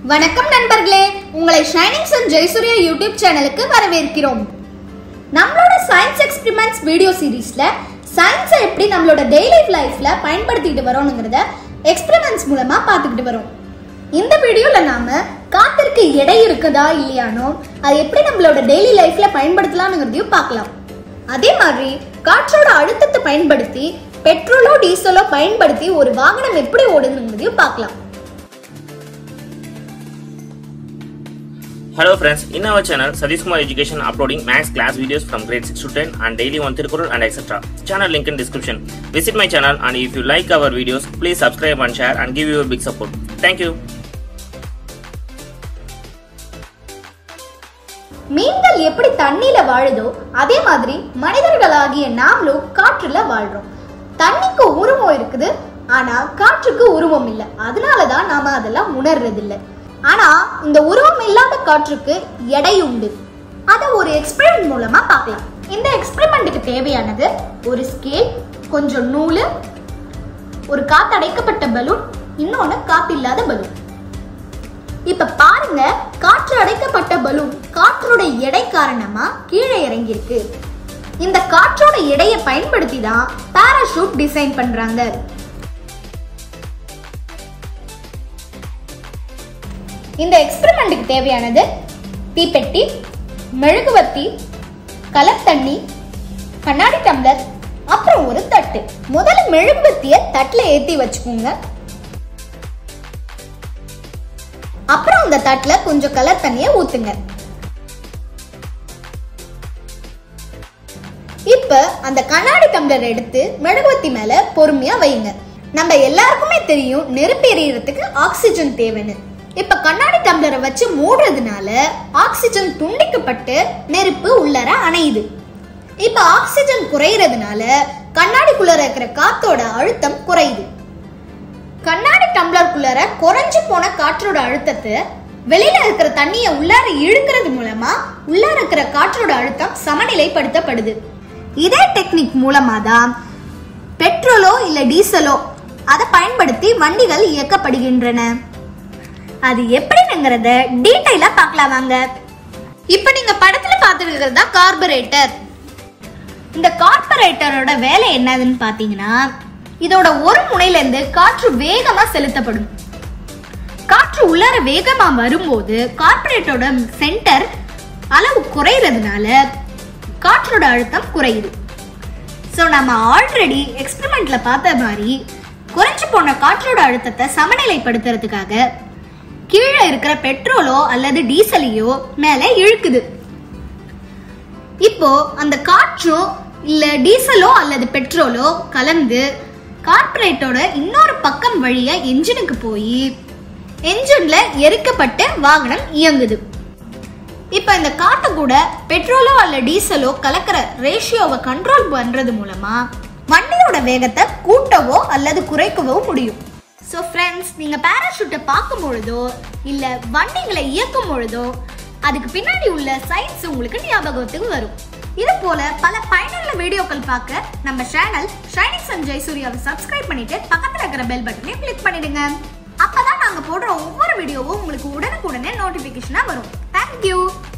வணக்கம் நண்பர்களே உங்களை ஷைனிங் சன் ஜெயசூர்யா யூடியூப் சேனலுக்கு வரவேற்கிறோம் நம்மளோட சயின்ஸ் எக்ஸ்பிரிமெண்ட்ஸ் வீடியோ சீரீஸ்ல சயின்ஸை எப்படி நம்மளோட டெய்லி லைஃப்ல பயன்படுத்திட்டு வரோம்ங்கிறத எக்ஸ்பிரிமெண்ட்ஸ் மூலமா பார்த்துக்கிட்டு வரோம் இந்த வீடியோல நாம காத்திற்கு எடை இருக்குதா இல்லையானோ அதை எப்படி நம்மளோட டெய்லி லைஃப்ல பயன்படுத்தலாம்ங்கிறதையும் பார்க்கலாம் அதே மாதிரி காற்றோட அழுத்தத்தை பயன்படுத்தி பெட்ரோலோ டீசலோ பயன்படுத்தி ஒரு வாகனம் எப்படி ஓடுதுங்கிறதையும் பார்க்கலாம் Hello friends, in our channel Sadish Kumar Education uploading maths class videos from grade 6 to 10 and daily one Tirukkural and etc. Channel link in description. Visit my channel and if you like our videos, please subscribe and share and give your big support. Thank you. மீன்கள் எப்படி தண்ணியில வாழுதோ அதே மாதிரி மனிதர்களாகிய நாமளும் காற்றுல வாழ்றோம் தண்ணிக்கு உருவம் இருக்குது ஆனா காற்றுக்கு உருவம் இல்லை அதனாலதான் நாம அதெல்லாம் உணர்றது இல்ல ஆனா இந்த உருவம் இல்லாத காற்றுக்கு எடை உண்டு அதை ஒரு எக்ஸ்பெரிமெண்ட் மூலமா பார்க்கலாம் இந்த எக்ஸ்பெரிமெண்ட்டுக்கு தேவையானது ஒரு ஸ்கேல் கொஞ்சம் நூல் ஒரு காத்தடைக்கப்பட்ட பலூன் இன்னொன்னு காத்தில்லாத பலூன் இப்ப பாருங்க காற்று அடைக்கப்பட்ட பலூன் காற்றோட எடை காரணமா கீழே இறங்கியிருக்கு இந்த காற்றோட எடையை பயன்படுத்தி தான் பாராஷூட் டிசைன் பண்றாங்க இந்த எக்ஸ்பெரிமெண்ட்டுக்கு தேவையானது தீப்பெட்டி மெழுகுவர்த்தி கலர் தண்ணி கண்ணாடி டம்ளர் அப்புறம் ஒரு தட்டு முதல்ல மெழுகுவர்த்திய தட்டுல ஏத்தி வச்சுக்கோங்க அப்புறம் அந்த தட்டுல கொஞ்சம் கலர் தண்ணிய ஊத்துங்க இப்ப அந்த கண்ணாடி டம்ளர் எடுத்து மெழுகுவத்தி மேல பொறுமையா வைங்க நம்ம எல்லாருக்குமே தெரியும் நெருப்பு எரியறதுக்கு ஆக்சிஜன் தேவைன்னு இப்ப கண்ணாடி டம்ளரை வச்சு மூடுறதுனால ஆக்சிஜன் துண்டிக்கப்பட்டு நெருப்பு உள்ளர அணையுது இப்ப ஆக்சிஜன் குறையறதுனால கண்ணாடிக்குள்ள இருக்கிற காத்தோட அழுத்தம் குறையுது கண்ணாடி டம்ளருக்குள்ளார குறைஞ்சு போன காற்றோட அழுத்தத்தை வெளியில இருக்கிற தண்ணியை உள்ளார இழுக்கிறது மூலமா உள்ளார இருக்கிற காற்றோட அழுத்தம் சமநிலைப்படுத்தப்படுது இதே டெக்னிக் மூலமா தான் பெட்ரோலோ இல்ல டீசலோ அதை பயன்படுத்தி வண்டிகள் இயக்கப்படுகின்றன அது எப்படிங்கிறத டீடைலா பார்க்கலாம் வாங்க இப்போ நீங்க படத்துல பார்த்துருக்கிறது தான் கார்பரேட்டர் இந்த கார்பரேட்டரோட வேலை என்னதுன்னு பாத்தீங்கன்னா இதோட ஒரு முனையில இருந்து காற்று வேகமா செலுத்தப்படும் காற்று உள்ளார வேகமா வரும்போது கார்பரேட்டரோட சென்டர் அளவு குறையிறதுனால காற்றோட அழுத்தம் குறையுது ஸோ நம்ம ஆல்ரெடி எக்ஸ்பெரிமெண்ட்ல பார்த்த மாதிரி குறைஞ்சு போன காற்றோட அழுத்தத்தை சமநிலைப்படுத்துறதுக்காக கீழே இருக்கிற பெட்ரோலோ அல்லது டீசலையோ மேலே இழுக்குது இப்போ அந்த காற்றோ இல்ல டீசலோ அல்லது பெட்ரோலோ கலந்து கார்பரேட்டோட இன்னொரு பக்கம் வழியா என்ஜினுக்கு போய் என்ஜின்ல எரிக்கப்பட்டு வாகனம் இயங்குது இப்ப இந்த காட்டு கூட பெட்ரோலோ அல்ல டீசலோ கலக்கிற ரேஷியோவை கண்ட்ரோல் பண்றது மூலமா வண்டியோட வேகத்தை கூட்டவோ அல்லது குறைக்கவோ முடியும் ஸோ ஃப்ரெண்ட்ஸ் நீங்க பேராஷூட்டை பார்க்கும் பொழுதோ இல்ல வண்டிகளை இயக்கும் பொழுதோ அதுக்கு பின்னாடி உள்ள சயின்ஸ் உங்களுக்கு ஞாபகத்துக்கு வரும் இது போல பல பயனுள்ள வீடியோக்கள் பார்க்க நம்ம சேனல் ஷைனிங் சன் ஜெயசூர்யாவை சப்ஸ்கிரைப் பண்ணிட்டு பக்கத்துல இருக்கிற பெல் பட்டனை கிளிக் பண்ணிடுங்க அப்பதான் நாங்க போடுற ஒவ்வொரு வீடியோவும் உங்களுக்கு உடனுக்குடனே நோட்டிபிகேஷனா வரும் தேங்க்யூ